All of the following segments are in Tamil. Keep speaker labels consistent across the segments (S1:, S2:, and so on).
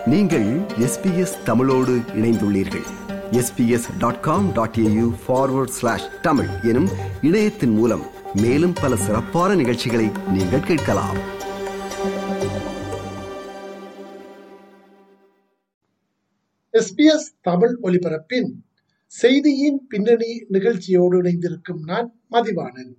S1: நீங்கள் எஸ்பிஎஸ் தமிழோடு இணைந்துள்ளீர்கள் SBS dot com dot AU forward slash Tamil எனும் இணையத்தின் மூலம் மேலும் பல சிறப்பான நிகழ்ச்சிகளை நீங்கள் கேட்கலாம்
S2: எஸ்பிஎஸ் தமிழ் ஒலிபரப்பின் செய்தியின் பின்னணி நிகழ்ச்சியோடு இணைந்திருக்கும் நான் மதிவாணன்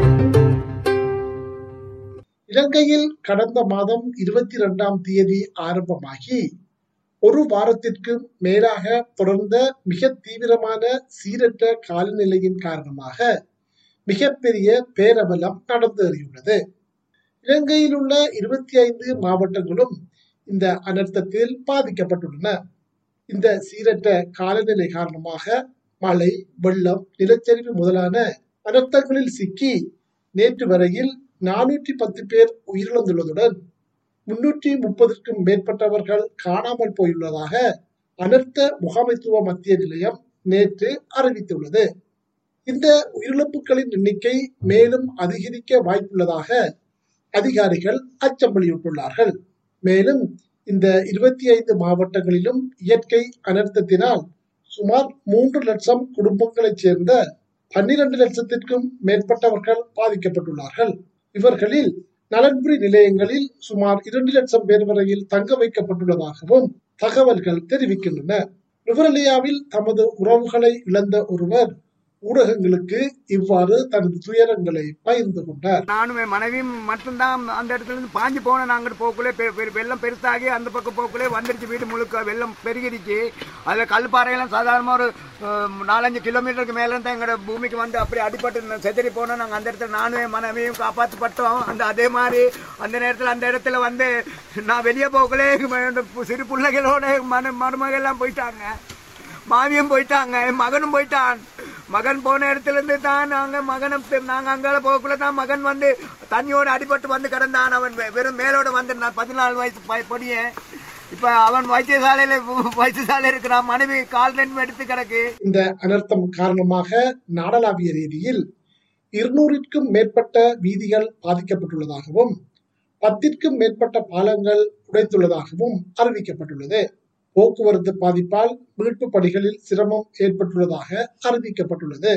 S2: இலங்கையில் கடந்த மாதம் இருபத்தி இரண்டாம் தேதி ஆரம்பமாகி ஒரு வாரத்திற்கு மேலாக தொடர்ந்த மிக தீவிரமான சீரற்ற காலநிலையின் காரணமாக மிகப்பெரிய பேரபலம் நடந்தேறியுள்ளது இலங்கையில் உள்ள இருபத்தி ஐந்து மாவட்டங்களும் இந்த அனர்த்தத்தில் பாதிக்கப்பட்டுள்ளன இந்த சீரற்ற காலநிலை காரணமாக மழை வெள்ளம் நிலச்சரிவு முதலான அனர்த்தங்களில் சிக்கி நேற்று வரையில் நானூற்றி பத்து பேர் உயிரிழந்துள்ளதுடன் முன்னூற்றி முப்பதுக்கும் மேற்பட்டவர்கள் காணாமல் போயுள்ளதாக அனர்த்த முகாமைத்துவ மத்திய நிலையம் நேற்று அறிவித்துள்ளது இந்த உயிரிழப்புகளின் எண்ணிக்கை மேலும் அதிகரிக்க வாய்ப்புள்ளதாக அதிகாரிகள் அச்சம் வெளியிட்டுள்ளார்கள் மேலும் இந்த இருபத்தி ஐந்து மாவட்டங்களிலும் இயற்கை அனர்த்தத்தினால் சுமார் மூன்று லட்சம் குடும்பங்களைச் சேர்ந்த பன்னிரண்டு லட்சத்திற்கும் மேற்பட்டவர்கள் பாதிக்கப்பட்டுள்ளார்கள் இவர்களில் நலன்புரி நிலையங்களில் சுமார் இரண்டு லட்சம் பேர் வரையில் தங்க வைக்கப்பட்டுள்ளதாகவும் தகவல்கள் தெரிவிக்கின்றன நுவரலியாவில் தமது உறவுகளை இழந்த ஒருவர் ஊடகங்களுக்கு இவ்வாறு தனது துயரங்களை பகிர்ந்து கொண்டார்
S3: நானும் என் மனைவியும் மட்டும்தான் அந்த இடத்துல இருந்து பாஞ்சு போனேன் அங்கிட்டு போக்குள்ளே பெ- பெ- வெள்ளம் பெருசாகி அந்த பக்கம் போக்குள்ளே வந்துருச்சு வீடு முழுக்க வெள்ளம் பெருகிடுச்சு அதில் கல்பாறையெல்லாம் சாதாரணமாக ஒரு அஹ், நாலஞ்சு கிலோமீட்டருக்கு மேலே இருந்தால் எங்களோட பூமிக்கு வந்து அப்படி அடிபட்டு செதறி போனோம் நாங்கள் அந்த இடத்துல நானும் என் மனைவியும் காப்பாற்றப்பட்டோம் அந்த அதே மாதிரி அந்த நேரத்தில் அந்த இடத்துல வந்து நான் வெளியே போக்குள்ளே எங்க சிறு பிள்ளைகளோட மன மருமகெல்லாம் போயிட்டாங்க மாமியும் போயிட்டாங்க என் மகனும் போயிட்டான் மகன் போன இடத்துல இருந்து தான் நாங்க மகனை பெ- நாங்க அங்கால போகக்குள்ள தான் மகன் வந்து தண்ணியோட அடிபட்டு வந்து கிடந்தான் அவன் வெ- வெறும் மேலோட வந்து பதினாலு வயசு ப- பொடியன் இப்ப அவன் வைத்தியசாலையில வைத்தியசாலை இருக்கிறான் மனைவி கால் ரெண்டு எடுத்து கிடக்கு
S2: இந்த அனர்த்தம் காரணமாக நாடளாவிய ரீதியில் இருநூறிற்கும் மேற்பட்ட வீதிகள் பாதிக்கப்பட்டுள்ளதாகவும் பத்திற்கும் மேற்பட்ட பாலங்கள் உடைத்துள்ளதாகவும் அறிவிக்கப்பட்டுள்ளது போக்குவரத்து பாதிப்பால் மீட்பு பணிகளில் சிரமம் ஏற்பட்டுள்ளதாக அறிவிக்கப்பட்டுள்ளது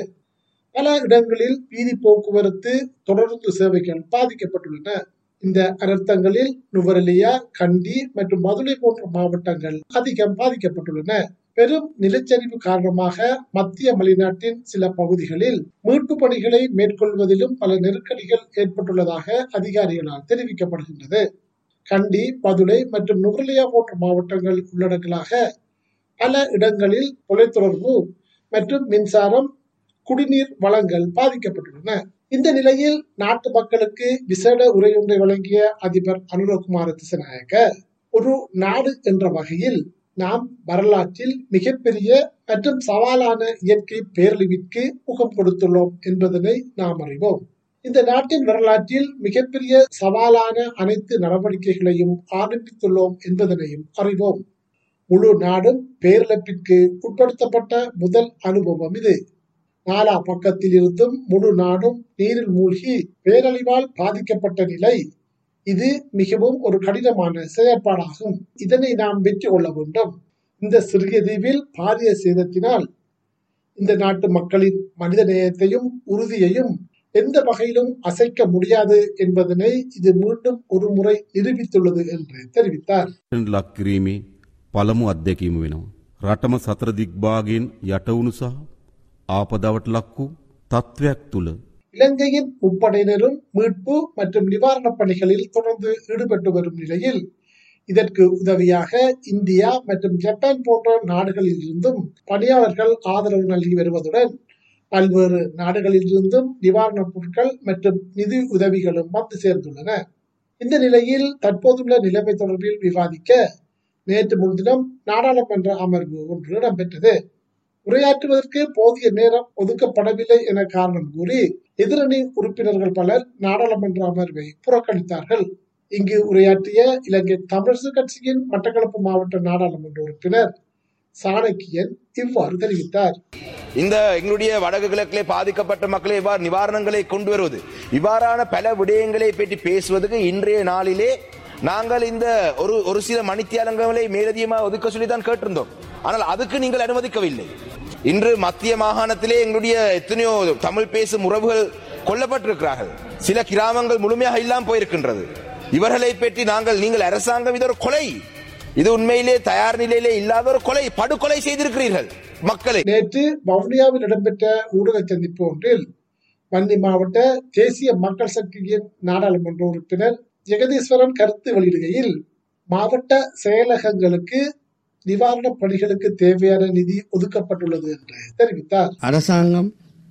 S2: பல இடங்களில் வீதி போக்குவரத்து தொடர்ந்து சேவைகள் பாதிக்கப்பட்டுள்ளன இந்த அனர்த்தங்களில் நுவரெலியா கண்டி மற்றும் மதுரை போன்ற மாவட்டங்கள் அதிகம் பாதிக்கப்பட்டுள்ளன பெரும் நிலச்சரிவு காரணமாக மத்திய மலைநாட்டின் சில பகுதிகளில் மீட்பு பணிகளை மேற்கொள்வதிலும் பல நெருக்கடிகள் ஏற்பட்டுள்ளதாக அதிகாரிகளால் தெரிவிக்கப்படுகின்றது கண்டி பதுளை மற்றும் நுவரெலியா போன்ற மாவட்டங்கள் உள்ளடங்கலாக பல இடங்களில் தொலைத்தொடர்பு மற்றும் மின்சாரம் குடிநீர் வளங்கள் பாதிக்கப்பட்டுள்ளன இந்த நிலையில் நாட்டு மக்களுக்கு விசேட உரையொன்றை வழங்கிய அதிபர் அனுரகுமார திசநாயக்க ஒரு நாடு என்ற வகையில் நாம் வரலாற்றில் மிகப்பெரிய மற்றும் சவாலான இயற்கை பேரழிவிற்கு முகம் கொடுத்துள்ளோம் என்பதனை நாம் அறிவோம் இந்த நாட்டின் வரலாற்றில் மிகப்பெரிய சவாலான அனைத்து நடவடிக்கைகளையும் ஆரம்பித்துள்ளோம் என்பதனையும் அறிவோம் முழு நாடும் பேரிழப்பிற்கு உட்படுத்தப்பட்ட முதல் அனுபவம் இது நாலா பக்கத்தில் இருந்தும் முழு நாடும் நீரில் மூழ்கி பேரழிவால் பாதிக்கப்பட்ட நிலை இது மிகவும் ஒரு கடினமான செயற்பாடாகும் இதனை நாம் வெற்றி கொள்ள வேண்டும் இந்த சிறிய தீவில் பாரிய சேதத்தினால் இந்த நாட்டு மக்களின் மனித நேயத்தையும் உறுதியையும் எந்த வகையிலும் அசைக்க முடியாது என்பதனை இது மீண்டும் ஒரு முறை நிரூபித்துள்ளது என்று தெரிவித்தார்
S4: ලක් කිරීමේ පළමු අත්දැකීම වෙනවා. රටම සතර දිග්භාගෙන් යටවුණු සහ ආපදවට ලක්වූ තත්ත්වයක් තුළ
S2: இலங்கையின் முப்படையினரும் மீட்பு மற்றும் நிவாரணப் பணிகளில் தொடர்ந்து ஈடுபட்டு வரும் நிலையில் இதற்கு உதவியாக இந்தியா மற்றும் ஜப்பான் போன்ற நாடுகளில் இருந்தும் பணியாளர்கள் ஆதரவு நல்கி வருவதுடன் பல்வேறு நாடுகளில் இருந்தும் நிவாரணப் பொருட்கள் மற்றும் நிதி உதவிகளும் வந்து சேர்ந்துள்ளன இந்த நிலையில் தற்போதுள்ள நிலைமை தொடர்பில் விவாதிக்க நேற்று முன்தினம் நாடாளுமன்ற அமர்வு ஒன்று இடம்பெற்றது உரையாற்றுவதற்கு போதிய நேரம் ஒதுக்கப்படவில்லை என காரணம் கூறி எதிரணி உறுப்பினர்கள் பலர் நாடாளுமன்ற அமர்வை புறக்கணித்தார்கள் இங்கு உரையாற்றிய இலங்கை தமிழரசு கட்சியின் மட்டக்களப்பு மாவட்ட நாடாளுமன்ற உறுப்பினர் சாணக்கியன் இவ்வாறு தெரிவித்தார்
S5: இந்த எங்களுடைய வடக்கு கிழக்கிலே பாதிக்கப்பட்ட மக்களை இவ்வாறு நிவாரணங்களை கொண்டு வருவது இவ்வாறான பல விடயங்களை பற்றி பேசுவதற்கு இன்றைய நாளிலே நாங்கள் இந்த ஒரு ஒரு சில மணித்தியாலங்களை மேலதிகமாக ஒதுக்க சொல்லி தான் கேட்டிருந்தோம் ஆனால் அதுக்கு நீங்கள் அனுமதிக்கவில்லை இன்று மத்திய மாகாணத்திலே எங்களுடைய எத்தனையோ தமிழ் பேசும் உறவுகள் கொல்லப்பட்டிருக்கிறார்கள் சில கிராமங்கள் முழுமையாக இல்லாமல் போயிருக்கின்றது இவர்களை பற்றி நாங்கள் நீங்கள் அரசாங்கம் இது ஒரு கொலை இது உண்மையிலே தயார் நிலையிலே இல்லாத ஒரு கொலை படுகொலை செய்திருக்கிறீர்கள் மக்களை
S2: நேற்று வவுனியாவில் இடம்பெற்ற ஊடக சந்திப்பு ஒன்றில் வன்னி மாவட்ட தேசிய மக்கள் சக்தியின் நாடாளுமன்ற உறுப்பினர் ஜெகதீஸ்வரன் கருத்து வெளியிடுகையில் மாவட்ட செயலகங்களுக்கு நிவாரணப் பணிகளுக்கு தேவையான நிதி ஒதுக்கப்பட்டுள்ளது என்று தெரிவித்தார்
S6: அரசாங்கம்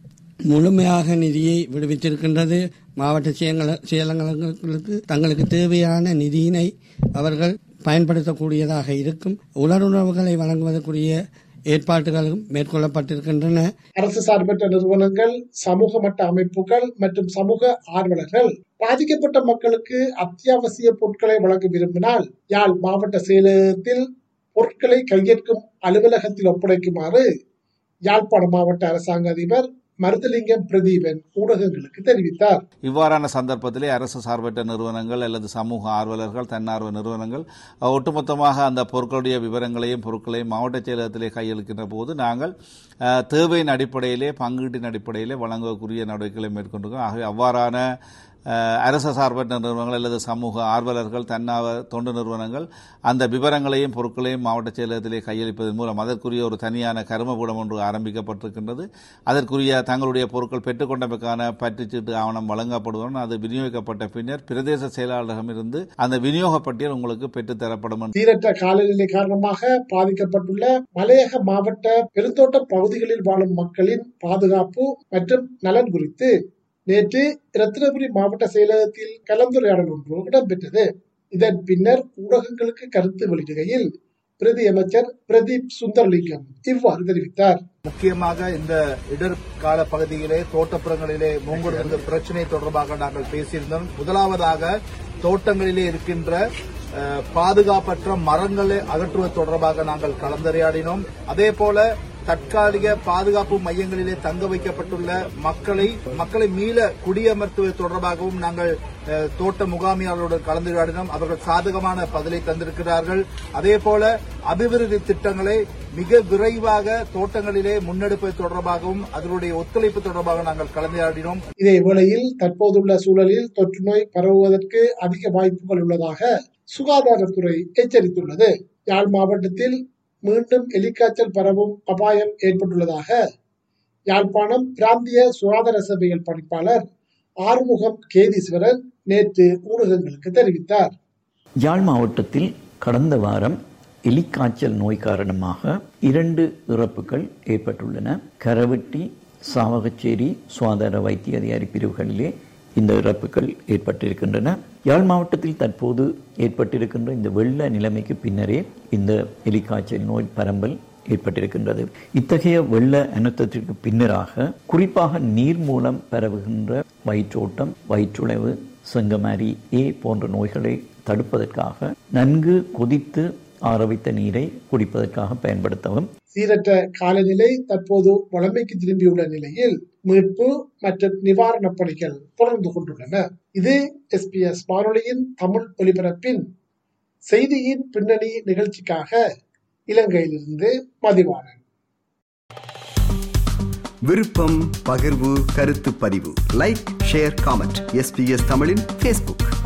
S6: முழுமையாக நிதியை விடுவித்திருக்கின்றது மாவட்ட செயலங்க- செயலகங்களுக்கு தங்களுக்கு தேவையான நிதியினை அவர்கள் பயன்படுத்தக்கூடியதாக இருக்கும் உலருணவுகளை வழங்குவதற்குரிய ஏற்பாடுகளும் மேற்கொள்ளப்பட்டிருக்கின்றன
S2: அரசு சார்பற்ற நிறுவனங்கள் சமூக மட்ட அமைப்புகள் மற்றும் சமூக ஆர்வலர்கள் பாதிக்கப்பட்ட மக்களுக்கு அத்தியாவசிய பொருட்களை வழங்க விரும்பினால் யாழ் மாவட்ட செயலகத்தில் பொருட்களை கையேற்கும் அலுவலகத்தில் ஒப்படைக்குமாறு யாழ்ப்பாண மாவட்ட அரசாங்க அதிபர் மருதலிங்கம் பிரதீபன் ஊடகங்களுக்கு தெரிவித்தார்
S7: இவ்வாறான சந்தர்ப்பத்திலே அரசு சார்பற்ற நிறுவனங்கள் அல்லது சமூக ஆர்வலர்கள் தன்னார்வ நிறுவனங்கள் அஹ், ஒட்டுமொத்தமாக அந்த பொருட்களுடைய விவரங்களையும் பொருட்களையும் மாவட்ட செயலகத்திலே கையளிக்கின்ற போது நாங்கள் அஹ், தேவையின் அடிப்படையிலே பங்கீட்டின் அடிப்படையிலே வழங்கக்கூடிய நடவடிக்கைகளை மேற்கொண்டிருக்கிறோம் ஆகவே அவ்வாறான அஹ், அரசு சார்பற்ற நிறுவனங்கள் அல்லது சமூக ஆர்வலர்கள் தன்னார்வ தொண்டு நிறுவனங்கள் அந்த விவரங்களையும் பொருட்களையும் மாவட்ட செயலகத்திலே கையளிப்பதன் மூலம் அதற்குரிய ஒரு தனியான கருமபூடம் ஒன்று ஆரம்பிக்கப்பட்டிருக்கின்றது அதற்குரிய தங்களுடைய பொருட்கள் பெற்றுக்கொண்டமைக்கான பற்றுச்சீட்டு ஆவணம் வழங்கப்படுவதுடன் அது விநியோகிக்கப்பட்ட பின்னர் பிரதேச செயலாளரிடமிருந்து அந்த விநியோக பட்டியல் உங்களுக்கு பெற்றுத்தரப்படும் என்று
S2: சீரற்ற காலநிலை காரணமாக பாதிக்கப்பட்டுள்ள மலையக மாவட்ட பெருந்தோட்ட பகுதிகளில் வாழும் மக்களின் பாதுகாப்பு மற்றும் நலன் குறித்து நேற்று ரத்தினபுரி மாவட்ட செயலகத்தில் கலந்துரையாடல் ஒன்று இடம்பெற்றது இதன் பின்னர் ஊடகங்களுக்கு கருத்து வெளியிடுகையில் பிரதி அமைச்சர் பிரதீப் சுந்தர்லிங்கம் இவ்வாறு தெரிவித்தார்
S8: முக்கியமாக இந்த இடர்கால பகுதியிலே தோட்டப்புறங்களிலே மூங்குடுகின்ற பிரச்சனை தொடர்பாக நாங்கள் பேசியிருந்தோம் முதலாவதாக தோட்டங்களிலே இருக்கின்ற அஹ், பாதுகாப்பற்ற மரங்களை அகற்றுவது தொடர்பாக நாங்கள் கலந்துரையாடினோம் அதே போல தற்காலிக பாதுகாப்பு மையங்களிலே தங்க வைக்கப்பட்டுள்ள மக்களை மக்களை மீள குடியமர்த்துவது தொடர்பாகவும் நாங்கள் அஹ், தோட்ட முகாமியாளருடன் கலந்துரையாடினோம் அவர்கள் சாதகமான பதிலை தந்திருக்கிறார்கள் அதே போல அபிவிருத்தி திட்டங்களை மிக விரைவாக தோட்டங்களிலே முன்னெடுப்பது தொடர்பாகவும் அதனுடைய ஒத்துழைப்பு தொடர்பாக நாங்கள் கலந்துரையாடினோம்
S2: இதே வேளையில் தற்போதுள்ள சூழலில் தொற்று நோய் பரவுவதற்கு அதிக வாய்ப்புகள் உள்ளதாக சுகாதாரத்துறை எச்சரித்துள்ளது யாழ் மாவட்டத்தில் மீண்டும் எலிக்காய்ச்சல் பரவும் அபாயம் ஏற்பட்டுள்ளதாக யாழ்ப்பாணம் பிராந்திய சுகாதார சபைகள் பணிப்பாளர் ஆறுமுகம் கேதீஸ்வரன் நேற்று ஊடகங்களுக்கு தெரிவித்தார்
S9: யாழ் மாவட்டத்தில் கடந்த வாரம் எலிக்காய்ச்சல் நோய் காரணமாக இரண்டு இறப்புகள் ஏற்பட்டுள்ளன கரவெட்டி சாவகச்சேரி சுகாதார வைத்திய அதிகாரி பிரிவுகளிலே இந்த இறப்புகள் ஏற்பட்டிருக்கின்றன யாழ் மாவட்டத்தில் தற்போது ஏற்பட்டிருக்கின்ற இந்த வெள்ள நிலைமைக்கு பின்னரே இந்த எலிக்காய்ச்சல் நோய் பரம்பல் ஏற்பட்டிருக்கின்றது இத்தகைய வெள்ள அனர்த்தத்திற்கு பின்னராக குறிப்பாக நீர் மூலம் பரவுகின்ற வயிற்றோட்டம் வயிற்றுளைவு செங்கமாரி ஏ போன்ற நோய்களை தடுப்பதற்காக நன்கு கொதித்து ஆரவித்த நீரை குடிப்பதற்காக பயன்படுத்தவும்
S2: சீரற்ற காலநிலை தற்போது வளமைக்கு திரும்பியுள்ள நிலையில் மீட்பு மற்றும் நிவாரணப் பணிகள் தொடர்ந்து கொண்டுள்ளன இது எஸ்பிஎஸ் வானொலியின் தமிழ் ஒலிபரப்பின் செய்தியின் பின்னணி நிகழ்ச்சிக்காக இலங்கையிலிருந்து மதிவாணன்
S1: விருப்பம் பகிர்வு கருத்து பதிவு லைக் ஷேர் காமெண்ட் எஸ்பிஎஸ் தமிழின் ஃபேஸ்புக்